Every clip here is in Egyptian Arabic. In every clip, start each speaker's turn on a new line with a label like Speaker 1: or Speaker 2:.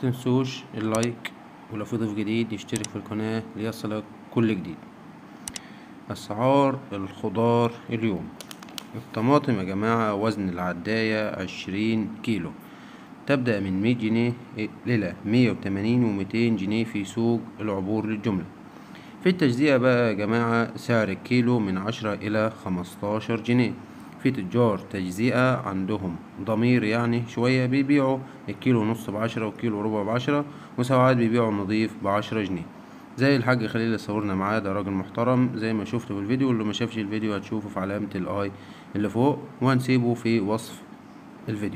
Speaker 1: متنسوش اللايك ولو في ضيف جديد يشترك في القناة ليصلك كل جديد أسعار الخضار اليوم الطماطم يا جماعة وزن العداية عشرين كيلو تبدأ من مية جنيه إلى مية وتمانين وميتين جنيه في سوق العبور للجملة في التجزئة بقى يا جماعة سعر الكيلو من عشرة إلى خمستاشر جنيه في تجار تجزئة عندهم ضمير يعني شوية بيبيعوا الكيلو نص بعشرة والكيلو ربع بعشرة وساعات بيبيعوا نضيف بعشرة جنيه زي الحاج خليل اللي صورنا معاه ده راجل محترم زي ما شفته في الفيديو واللي ما شافش الفيديو هتشوفه في علامة الاي اللي فوق وهنسيبه في وصف الفيديو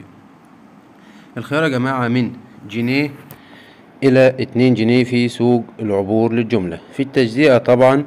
Speaker 1: الخيار يا جماعة من جنيه إلى اتنين جنيه في سوق العبور للجملة في التجزئة طبعا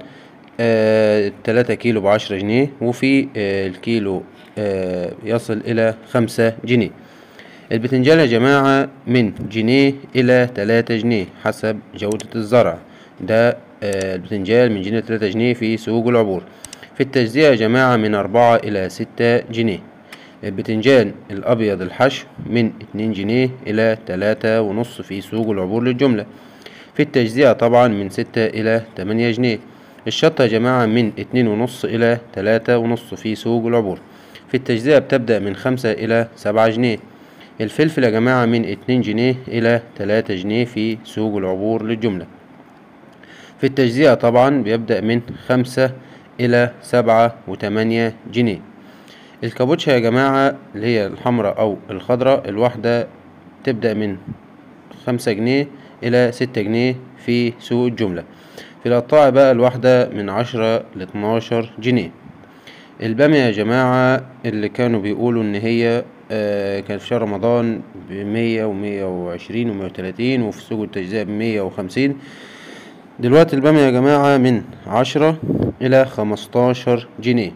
Speaker 1: آه تلاتة كيلو بعشرة جنيه وفي آه الكيلو آه يصل إلى خمسة جنيه البتنجان يا جماعة من جنيه إلى تلاتة جنيه حسب جودة الزرع ده آه البتنجان من جنيه لتلاتة جنيه في سوق العبور في التجزئة يا جماعة من أربعة إلى ستة جنيه البتنجان الأبيض الحشو من اتنين جنيه إلى تلاتة ونص في سوق العبور للجملة في التجزئة طبعا من ستة إلى تمانية جنيه الشطة يا جماعة من اتنين ونص إلى تلاتة ونص في سوق العبور في التجزئة بتبدأ من خمسة إلى سبعة جنيه الفلفل يا جماعة من اتنين جنيه إلى تلاتة جنيه في سوق العبور للجملة في التجزئة طبعا بيبدأ من خمسة إلى سبعة وتمانية جنيه الكابوتشا يا جماعة اللي هي الحمراء أو الخضراء الواحدة تبدأ من خمسة جنيه إلى ستة جنيه في سوق الجملة في القطاع بقى الواحدة من عشرة لاتناشر جنيه البامية يا جماعة اللي كانوا بيقولوا إن هي آه كان في شهر رمضان بمية ومية وعشرين ومية وتلاتين وفي سوق التجزئة بمية وخمسين دلوقتي البامية يا جماعة من عشرة إلى خمستاشر جنيه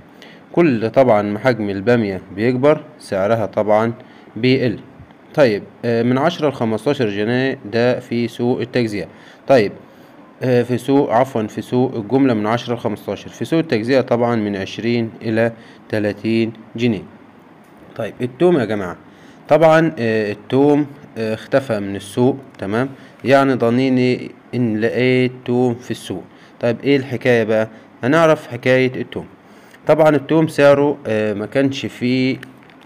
Speaker 1: كل طبعا ما حجم البامية بيكبر سعرها طبعا بيقل طيب آه من عشرة لخمستاشر جنيه ده في سوق التجزئة طيب آه في سوق عفوا في سوق الجملة من عشرة لخمستاشر في سوق التجزئة طبعا من عشرين إلى تلاتين جنيه طيب التوم يا جماعة طبعا آه التوم اختفى من السوق تمام يعني ضنيني ان لقيت توم في السوق طيب ايه الحكاية بقى هنعرف حكاية التوم طبعا التوم سعره ما كانش فيه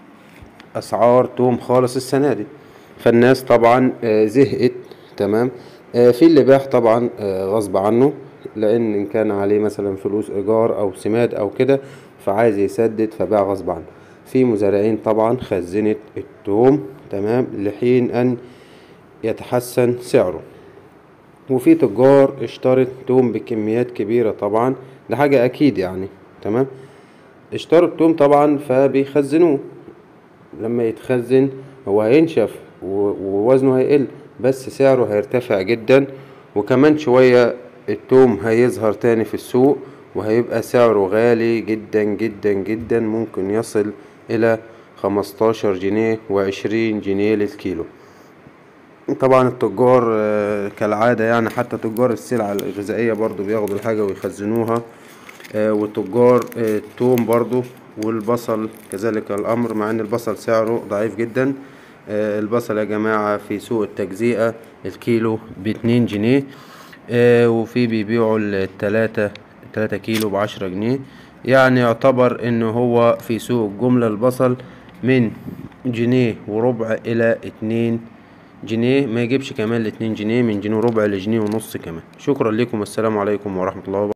Speaker 1: اسعار توم خالص السنة دي فالناس طبعا زهقت تمام في اللي باع طبعا غصب عنه لان ان كان عليه مثلا فلوس ايجار او سماد او كده فعايز يسدد فباع غصب عنه في مزارعين طبعا خزنت التوم تمام لحين ان يتحسن سعره وفي تجار اشترت توم بكميات كبيرة طبعا ده حاجة اكيد يعني تمام اشتروا التوم طبعا فبيخزنوه لما يتخزن هو هينشف ووزنه هيقل بس سعره هيرتفع جدا وكمان شوية التوم هيظهر تاني في السوق وهيبقى سعره غالي جدا جدا جدا ممكن يصل الى خمستاشر جنيه وعشرين جنيه للكيلو طبعا التجار كالعادة يعني حتى تجار السلع الغذائية برضو بياخدوا الحاجة ويخزنوها وتجار التوم برضو والبصل كذلك الأمر مع أن البصل سعره ضعيف جدا البصل يا جماعة في سوق التجزئة الكيلو باتنين جنيه وفي بيبيعوا التلاتة تلاتة كيلو بعشرة جنيه يعني يعتبر ان هو في سوق الجملة البصل من جنيه وربع الى اتنين جنيه ما يجيبش كمان لاتنين جنيه من جنيه وربع لجنيه ونص كمان شكرا لكم والسلام عليكم ورحمة الله وبركاته